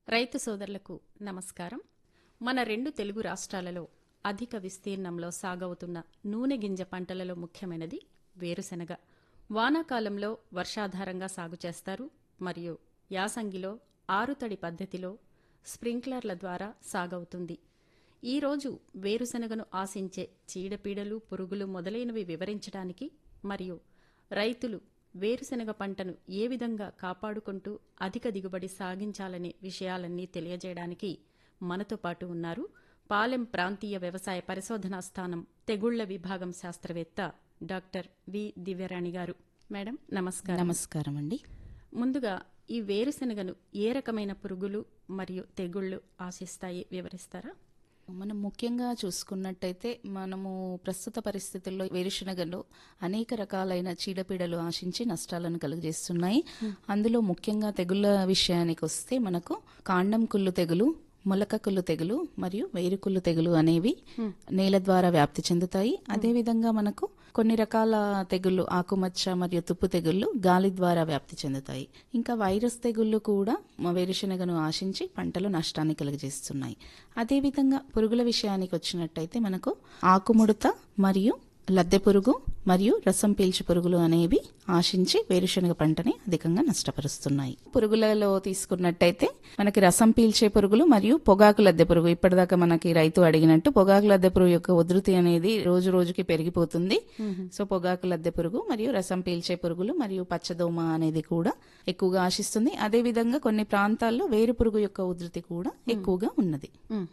రైతు సోదరులకు నమస్కారం మన రెండు తెలుగు రాష్ట్రాలలో అధిక విస్తీర్ణంలో సాగవుతున్న నూనె గింజ పంటలలో ముఖ్యమైనది వేరుశెనగ వానాకాలంలో వర్షాధారంగా సాగు చేస్తారు మరియు యాసంగిలో ఆరుతడి పద్ధతిలో స్ప్రింక్లర్ల ద్వారా సాగవుతుంది ఈరోజు వేరుశెనగను ఆశించే చీడపీడలు పురుగులు మొదలైనవి వివరించడానికి మరియు రైతులు వేరుశెనగ పంటను ఏ విధంగా కాపాడుకుంటూ అధిక దిగుబడి సాగించాలనే విషయాలన్నీ తెలియజేయడానికి మనతో పాటు ఉన్నారు పాలెం ప్రాంతీయ వ్యవసాయ పరిశోధనా స్థానం తెగుళ్ల విభాగం శాస్త్రవేత్త డాక్టర్ వి దివ్యరాణి గారు మేడం నమస్కారం నమస్కారం అండి ముందుగా ఈ వేరుశెనగను ఏ రకమైన పురుగులు మరియు తెగుళ్లు ఆశిస్తాయి వివరిస్తారా మనం ముఖ్యంగా చూసుకున్నట్టయితే మనము ప్రస్తుత పరిస్థితుల్లో వేరుశనగలో అనేక రకాలైన చీడపీడలు ఆశించి నష్టాలను కలుగజేస్తున్నాయి అందులో ముఖ్యంగా తెగుళ్ళ విషయానికి వస్తే మనకు కాండం కుళ్ళు తెగులు మొలక కుళ్ళు తెగులు మరియు వేరుకుళ్ళు తెగులు అనేవి నేల ద్వారా వ్యాప్తి చెందుతాయి అదేవిధంగా మనకు కొన్ని రకాల తెగుళ్ళు ఆకుమచ్చ మరియు తుప్పు తెగుళ్ళు గాలి ద్వారా వ్యాప్తి చెందుతాయి ఇంకా వైరస్ తెగుళ్ళు కూడా మ- వేరుశనగను ఆశించి పంటలు నష్టాన్ని కలుగజేస్తున్నాయి అదేవిధంగా పురుగుల విషయానికి వచ్చినట్టయితే మనకు ఆకుముడత మరియు లద్దె పురుగు మరియు రసం పీల్చి పురుగులు అనేవి ఆశించి వేరుశనగ పంటని అధికంగా నష్టపరుస్తున్నాయి పురుగులలో తీసుకున్నట్టయితే మనకి రసం పీల్చే పురుగులు మరియు పొగాకు లద్దె పురుగు ఇప్పటిదాకా మనకి రైతు అడిగినట్టు పొగాకు లద్దె పురుగు యొక్క ఉధృతి అనేది రోజు రోజుకి పెరిగిపోతుంది సో పొగాకు లద్దె పురుగు మరియు రసం పీల్చే పురుగులు మరియు పచ్చదోమ అనేది కూడా ఎక్కువగా ఆశిస్తుంది అదే విధంగా కొన్ని ప్రాంతాల్లో వేరు పురుగు యొక్క ఉధృతి కూడా ఎక్కువగా ఉన్నది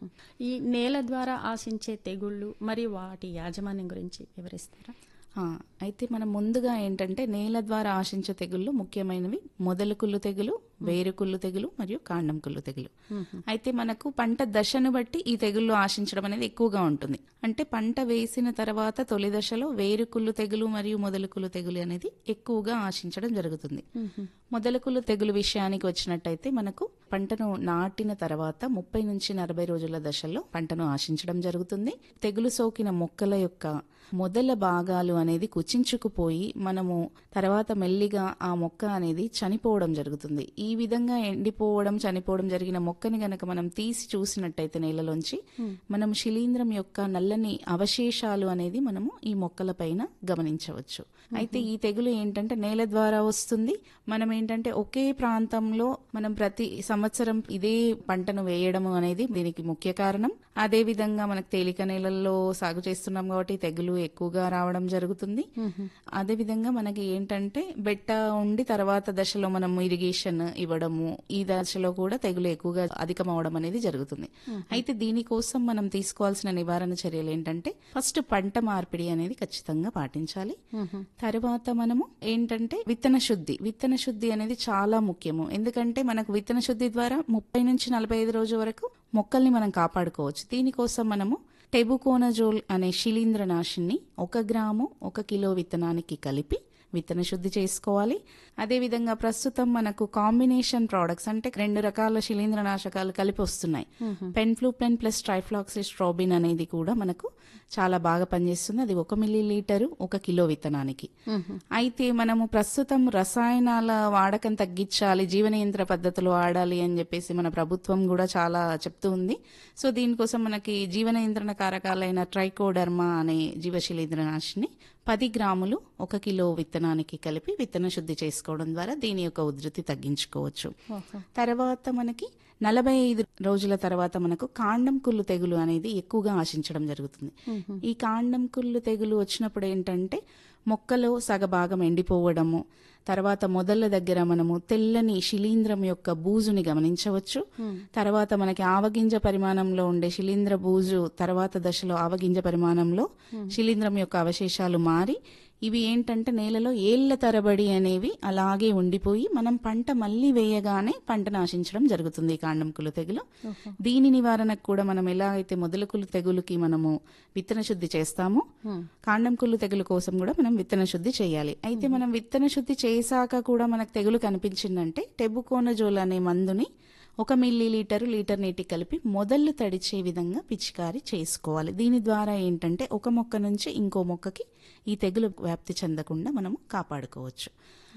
ఈ నేల ద్వారా ఆశించే తెగుళ్లు మరియు వాటి యాజమాన్యం గురించి వివరిస్తారా ఆ, అయితే మనం ముందుగా ఏంటంటే నేల ద్వారా ఆశించే తెగుళ్ళు ముఖ్యమైనవి మొదలు కుళ్ళు తెగులు వేరు కుళ్ళు తెగులు మరియు కాండం కుళ్ళు తెగులు అయితే మనకు పంట దశను బట్టి ఈ తెగుళ్ళు ఆశించడం అనేది ఎక్కువగా ఉంటుంది అంటే పంట వేసిన తర్వాత తొలి దశలో వేరు కుళ్ళు తెగులు మరియు మొదలు కుళ్ళు తెగులు అనేది ఎక్కువగా ఆశించడం జరుగుతుంది మొదలకులు తెగులు విషయానికి వచ్చినట్టయితే మనకు పంటను నాటిన తర్వాత ముప్పై నుంచి నలభై రోజుల దశలో పంటను ఆశించడం జరుగుతుంది తెగులు సోకిన మొక్కల యొక్క మొదల భాగాలు అనేది కుచించుకుపోయి మనము తర్వాత మెల్లిగా ఆ మొక్క అనేది చనిపోవడం జరుగుతుంది ఈ విధంగా ఎండిపోవడం చనిపోవడం జరిగిన మొక్కని గనక మనం తీసి చూసినట్టయితే నేలలోంచి మనం శిలీంధ్రం యొక్క నల్లని అవశేషాలు అనేది మనము ఈ మొక్కల పైన గమనించవచ్చు అయితే ఈ తెగులు ఏంటంటే నేల ద్వారా వస్తుంది మనం ఏంటంటే ఒకే ప్రాంతంలో మనం ప్రతి సంవత్సరం ఇదే పంటను వేయడం అనేది దీనికి ముఖ్య కారణం అదే విధంగా మనకు తేలిక నేలల్లో సాగు చేస్తున్నాం కాబట్టి తెగులు ఎక్కువగా రావడం జరుగుతుంది అదే విధంగా మనకి ఏంటంటే బెట్ట ఉండి తర్వాత దశలో మనం ఇరిగేషన్ ఇవ్వడము ఈ దశలో కూడా తెగులు ఎక్కువగా అధికం అవడం అనేది జరుగుతుంది అయితే దీనికోసం మనం తీసుకోవాల్సిన నివారణ చర్యలు ఏంటంటే ఫస్ట్ పంట మార్పిడి అనేది ఖచ్చితంగా పాటించాలి తర్వాత మనము ఏంటంటే విత్తన శుద్ధి విత్తన శుద్ధి అనేది చాలా ముఖ్యము ఎందుకంటే మనకు విత్తన శుద్ధి ద్వారా ముప్పై నుంచి నలభై ఐదు రోజుల వరకు మొక్కల్ని మనం కాపాడుకోవచ్చు దీనికోసం మనము టెబుకోనజోల్ అనే శిలీంద్రనాశిని ఒక గ్రాము ఒక కిలో విత్తనానికి కలిపి విత్తన శుద్ధి చేసుకోవాలి అదేవిధంగా ప్రస్తుతం మనకు కాంబినేషన్ ప్రోడక్ట్స్ అంటే రెండు రకాల శిలీంద్రనాశకాలు కలిపి వస్తున్నాయి పెన్ఫ్లూపెన్ ప్లస్ ట్రైఫ్లాక్సిస్ట్రోబిన్ అనేది కూడా మనకు చాలా బాగా పనిచేస్తుంది అది ఒక మిల్లీ లీటరు ఒక కిలో విత్తనానికి అయితే మనము ప్రస్తుతం రసాయనాల వాడకం తగ్గించాలి జీవనియంత్ర పద్ధతులు వాడాలి అని చెప్పేసి మన ప్రభుత్వం కూడా చాలా చెప్తూ ఉంది సో దీనికోసం మనకి జీవన నియంత్రణ కారకాలైన ట్రైకోడర్మా అనే జీవశిలీంద్రనాశిని పది గ్రాములు ఒక కిలో విత్తనానికి కలిపి విత్తన శుద్ధి చేసుకోవడం ద్వారా దీని యొక్క ఉధృతి తగ్గించుకోవచ్చు తర్వాత మనకి నలభై ఐదు రోజుల తర్వాత మనకు కాండం కుళ్ళు తెగులు అనేది ఎక్కువగా ఆశించడం జరుగుతుంది ఈ కాండం కుళ్ళు తెగులు వచ్చినప్పుడు ఏంటంటే మొక్కలో సగభాగం ఎండిపోవడము తర్వాత మొదళ్ళ దగ్గర మనము తెల్లని శిలీంద్రం యొక్క బూజుని గమనించవచ్చు తర్వాత మనకి ఆవగింజ పరిమాణంలో ఉండే శిలీంద్ర బూజు తర్వాత దశలో ఆవగింజ పరిమాణంలో శిలీంద్రం యొక్క అవశేషాలు మారి ఇవి ఏంటంటే నేలలో ఏళ్ల తరబడి అనేవి అలాగే ఉండిపోయి మనం పంట మళ్ళీ వేయగానే పంట నాశించడం జరుగుతుంది ఈ కాండం కులు తెగులు దీని నివారణకు కూడా మనం ఎలా అయితే మొదలు కులు తెగులుకి మనము విత్తన శుద్ధి చేస్తామో కాండం కుళ్ళు తెగులు కోసం కూడా మనం విత్తన శుద్ధి చేయాలి అయితే మనం విత్తన శుద్ధి చేశాక కూడా మనకు తెగులు కనిపించిందంటే టెబుకోనజోల్ అనే మందుని ఒక మిల్లీ లీటరు లీటర్ నీటి కలిపి మొదళ్ళు తడిచే విధంగా పిచికారి చేసుకోవాలి దీని ద్వారా ఏంటంటే ఒక మొక్క నుంచి ఇంకో మొక్కకి ఈ తెగులు వ్యాప్తి చెందకుండా మనము కాపాడుకోవచ్చు